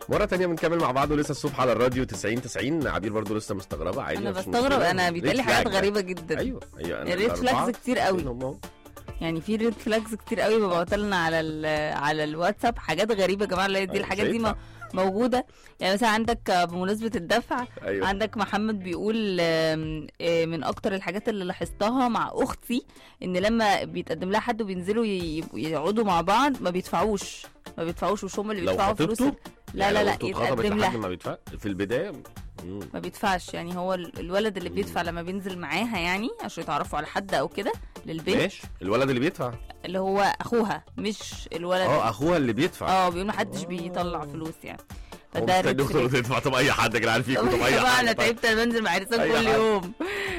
مرة تانية بنكمل مع بعض ولسه الصبح على الراديو 90 90 عبير برضو لسه مستغربة عادي انا مفيش بستغرب مشكلة. انا بيتقال لي ريد حاجات فلاج غريبه جدا ايوه ايوه انا الريد الأربعة فلاجز كتير قوي هم هم. يعني في ريد فلاجز كتير قوي ببعتها لنا على ال- على الواتساب حاجات غريبه يا جماعه اللي هي دي أيوة، الحاجات دي شايفها. م- موجوده يعني مثلا عندك آه، بمناسبه الدفع ايوه عندك محمد بيقول آم، آه، من اكتر الحاجات اللي لاحظتها مع اختي ان لما بيتقدم لها حد وبينزلوا ي- يقعدوا مع بعض ما بيدفعوش ما بيدفعوش مش هم اللي لو بيدفعوا فلوس خطيبته لا يعني لا لو لا أخته اتخطبت يتقدم لحد لها ما بيدفع في البداية مم. ما بيدفعش يعني هو ال- الولد اللي بيدفع لما بينزل معاها يعني عشان يتعرفوا على حد او كده للبنت ماشي الولد اللي بيدفع اللي هو اخوها مش الولد اه اخوها اللي بيدفع اه بيقولوا محدش آه. بيطلع فلوس يعني هو فده مستني ريد اخته فلاج. تدفع طب اي حد يا جدعان فيكم طب اي طبعا حد انا طيب. تعبت انا بنزل مع عرسان أي كل حد. يوم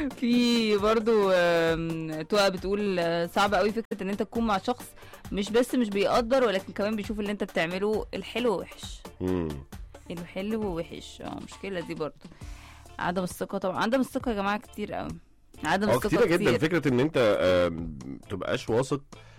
في برضو آم، تقى بتقول آه، صعب قوي فكره ان انت تكون مع شخص مش بس مش بيقدر ولكن كمان بيشوف اللي انت بتعمله الحلو ووحش مم. انه حلو ووحش اه مشكله دي برضو عدم الثقه طبعا عدم الثقه يا جماعه كتير قوي عدم اه الثقه كتيرة كتير, جدا فكرة ان انت آم، تبقاش واثق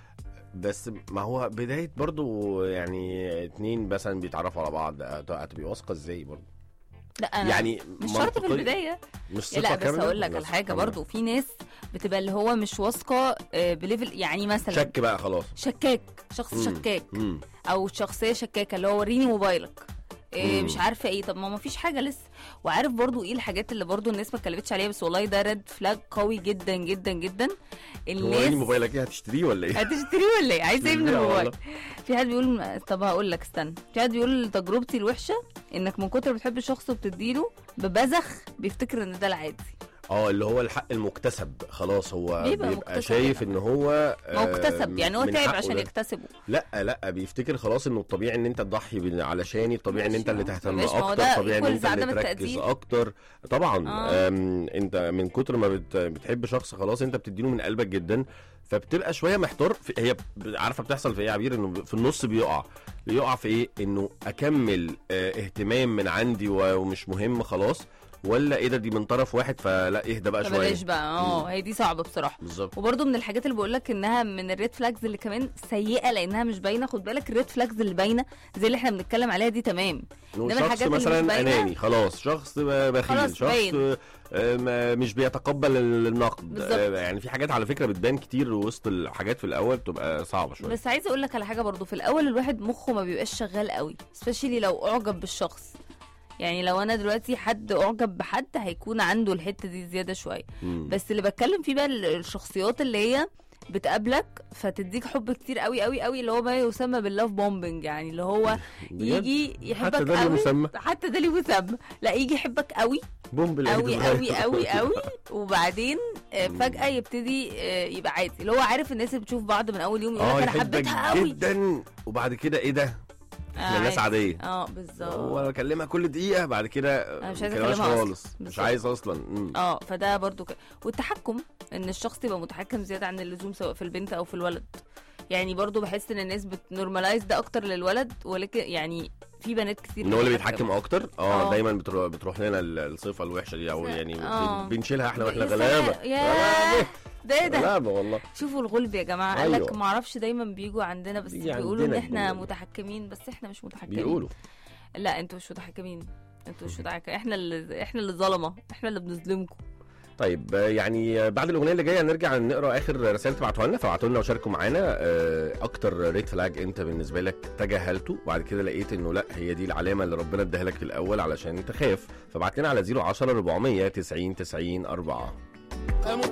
بس ما هو بداية برضو يعني اتنين مثلا بيتعرفوا على بعض هت- هتبقي واثقة ازاي برضو لا انا يعني مش شرط في منطقية. البدايه مش لا ثقة بس كاملة هقول لك ولا على ثقة حاجه كاملة؟ برضو في ناس بتبقى اللي هو مش واثقه آه، بليفل يعني مثلا شك بقى خلاص شكاك شخص مم. شكاك مم. او شخصيه شكاكه اللي هو وريني موبايلك إيه مم. مش عارفه ايه طب ما ما فيش حاجه لسه وعارف برضو ايه الحاجات اللي برضو الناس ما اتكلمتش عليها بس والله ده ريد فلاج قوي جدا جدا جدا هو ايه الناس موبايلك ايه هتشتريه ولا ايه؟ هتشتريه ولا ايه عايز ايه من لا الموبايل والله. في حد بيقول طب هقول لك استنى في حد بيقول تجربتي الوحشه انك من كتر ما بتحب الشخص وبتديله ببذخ بيفتكر ان ده العادي اه اللي هو الحق المكتسب خلاص هو بيبقى بيبقى مكتسب شايف يعني. ان هو ما هو اكتسب يعني هو من تعب حقه عشان ده. يكتسبه لا لا بيفتكر خلاص انه الطبيعي ان انت تضحي بال- علشاني الطبيعي ان ماشي، انت اللي اه. تهتم ماشي، ما هو اكتر ده طبيعي ان equals انت اللي عدم تركز التقدير. اكتر طبعا اه. أم، انت من كتر ما بت بتحب شخص خلاص انت بتديله من قلبك جدا فبتبقى شويه محتار في هي ب- عارفه بتحصل في ايه يا عبير انه في النص بيقع بيقع في ايه انه اكمل اه، اهتمام من عندي و- ومش مهم خلاص ولا ايه ده دي من طرف واحد فلا اهدى بقى شويه فبلاش بقى اه هي دي صعبه بصراحه بالظبط وبرده من الحاجات اللي بقول لك انها من الريد فلاجز اللي كمان سيئه لانها مش باينه خد بالك الريد فلاجز اللي باينه زي اللي احنا بنتكلم عليها دي تمام إنه إنما شخص الحاجات اللي مش مثلا باينة- اناني خلاص شخص بخيل خلاص شخص باين. آه، ما- مش بيتقبل النقد بالظبط. آه، يعني في حاجات على فكره بتبان كتير وسط الحاجات في الاول بتبقى صعبه شويه بس عايزه اقول لك على حاجه برضو في الاول الواحد مخه ما بيبقاش شغال قوي سبيشالي لو اعجب بالشخص يعني لو انا دلوقتي حد اعجب بحد هيكون عنده الحته دي زياده شويه مم. بس اللي بتكلم فيه بقى ال- الشخصيات اللي هي بتقابلك فتديك حب كتير قوي قوي قوي اللي هو ما يسمى باللاف بومبنج يعني اللي هو بجد؟ يجي يحبك حتى ده ليه قوي مسمى حتى ده ليه مسمى لا يجي يحبك قوي بوم بالعيد قوي الصغير. قوي قوي قوي وبعدين آه، فجاه يبتدي آه، يبقى عادي اللي هو عارف الناس اللي بتشوف بعض من اول يوم يقول اه لك انا يحبك حبيتها قوي جدا وبعد كده ايه ده احنا آه، ناس عادي. عاديه اه بالظبط هو بكلمها كل دقيقه بعد كده أنا مش عايزة مكلمهاش أكلمها أصلاً. خالص مش بالظبط. عايز اصلا مم. اه فده برضو ك... والتحكم ان الشخص يبقى متحكم زياده عن اللزوم سواء في البنت او في الولد يعني برضو بحس ان الناس بتنورماليز ده اكتر للولد ولكن يعني في بنات كتير ان هو اللي بتتحكم. بيتحكم اكتر اه اه. دايما بتروح, بتروح لنا ال- الصفه الوحشه دي او يعني اه. بن- بنشيلها احنا واحنا يا سلام. غلابه ياه. غلابة. ده ايه ده غلابه والله شوفوا الغلب يا جماعه قال لك أيوة. ما اعرفش دايما بيجوا عندنا بس بيجي بيقولوا ان عندنا احنا الجملة دي. متحكمين بس احنا مش متحكمين بيقولوا لا انتوا مش متحكمين انتوا مش متحكمين احنا اللي احنا اللي ظلمه احنا اللي بنظلمكم طيب آه، يعني آه، بعد الاغنيه اللي جايه نرجع نقرا اخر رسائل تبعتوها لنا فابعتوا لنا وشاركوا معانا آه، اكتر ريد فلاج انت بالنسبه لك تجاهلته وبعد كده لقيت انه لا هي دي العلامه اللي ربنا اداها لك في الاول علشان تخاف فابعت لنا على 010 400 90 90 4